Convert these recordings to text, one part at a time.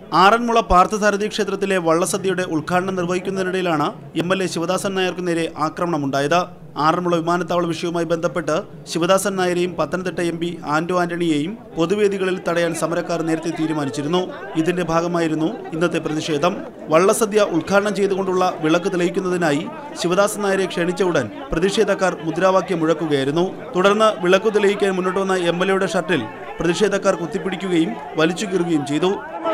ആറന്മുള പാർത്ഥസാരഥി ക്ഷേത്രത്തിലെ വള്ളസദ്യയുടെ ഉദ്ഘാടനം നിർവഹിക്കുന്നതിനിടയിലാണ് എം എൽ എ ശിവദാസൻ നായർക്ക് നേരെ ആക്രമണമുണ്ടായത് ആറന്മുള വിമാനത്താവള വിഷയവുമായി ബന്ധപ്പെട്ട് ശിവദാസൻ നായരെയും പത്തനംതിട്ട എം പി ആന്റോ ആന്റണിയെയും പൊതുവേദികളിൽ തടയാൻ സമരക്കാർ നേരത്തെ തീരുമാനിച്ചിരുന്നു ഇതിന്റെ ഭാഗമായിരുന്നു ഇന്നത്തെ പ്രതിഷേധം വള്ളസദ്യ ഉദ്ഘാടനം ചെയ്തുകൊണ്ടുള്ള വിളക്ക് തെളിയിക്കുന്നതിനായി ശിവദാസൻ നായരെ ക്ഷണിച്ച ഉടൻ പ്രതിഷേധക്കാർ മുദ്രാവാക്യം മുഴക്കുകയായിരുന്നു തുടർന്ന് വിളക്ക് തെളിയിക്കാൻ മുന്നോട്ട് വന്ന എം എൽ എയുടെ ഷർട്ടിൽ പ്രതിഷേധക്കാർ കുത്തിപ്പിടിക്കുകയും വലിച്ചു കീറുകയും ചെയ്തു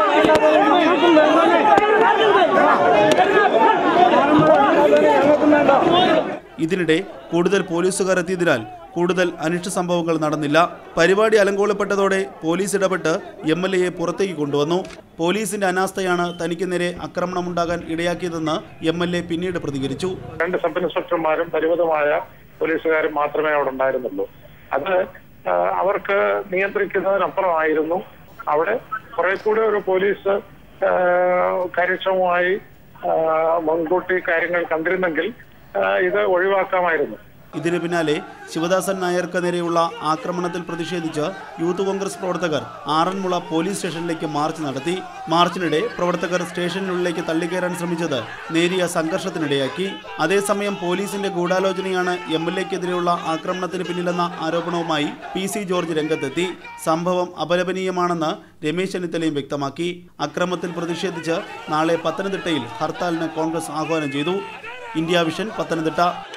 ഇതിനിടെ കൂടുതൽ പോലീസുകാർ എത്തിയതിനാൽ കൂടുതൽ അനിഷ്ട സംഭവങ്ങൾ നടന്നില്ല പരിപാടി അലങ്കോലപ്പെട്ടതോടെ പോലീസ് ഇടപെട്ട് എം എൽ എയെ പുറത്തേക്ക് കൊണ്ടുവന്നു പോലീസിന്റെ അനാസ്ഥയാണ് തനിക്ക് നേരെ ആക്രമണമുണ്ടാകാൻ ഇടയാക്കിയതെന്ന് എം എൽ എ പിന്നീട് പ്രതികരിച്ചു രണ്ട് സബ് ഇൻസ്പെക്ടർമാരും പരിമിതമായ പോലീസുകാരും മാത്രമേ അവിടെ ഉണ്ടായിരുന്നുള്ളൂ അത് ആ, അവർക്ക് നിയന്ത്രിക്കുന്നതിനപ്പുറമായിരുന്നു അവിടെ കുറെ കൂടെ ഒരു പോലീസ് ആ, കാര്യക്ഷമമായി ആ, മുൻകൂട്ടി കാര്യങ്ങൾ കണ്ടിരുന്നെങ്കിൽ ആ, ഇത് ഒഴിവാക്കാമായിരുന്നു ഇതിന് പിന്നാലെ ശിവദാസൻ നായർക്ക് നേരെയുള്ള ആക്രമണത്തിൽ പ്രതിഷേധിച്ച് യൂത്ത് കോൺഗ്രസ് പ്രവർത്തകർ ആറന്മുള പോലീസ് സ്റ്റേഷനിലേക്ക് മാർച്ച് നടത്തി മാർച്ചിനിടെ പ്രവർത്തകർ സ്റ്റേഷനിനുള്ളിലേക്ക് തള്ളിക്കയറാൻ ശ്രമിച്ചത് നേരിയ സംഘർഷത്തിനിടയാക്കി അതേസമയം പോലീസിന്റെ ഗൂഢാലോചനയാണ് എം എൽ എക്കെതിരെയുള്ള ആക്രമണത്തിന് പിന്നിലെന്ന ആരോപണവുമായി പി സി ജോർജ് രംഗത്തെത്തി സംഭവം അപലപനീയമാണെന്ന് രമേശ് ചെന്നിത്തലയും വ്യക്തമാക്കി അക്രമത്തിൽ പ്രതിഷേധിച്ച് നാളെ പത്തനംതിട്ടയിൽ ഹർത്താലിന് കോൺഗ്രസ് ആഹ്വാനം ചെയ്തു ഇന്ത്യ വിഷൻ പത്തനംതിട്ട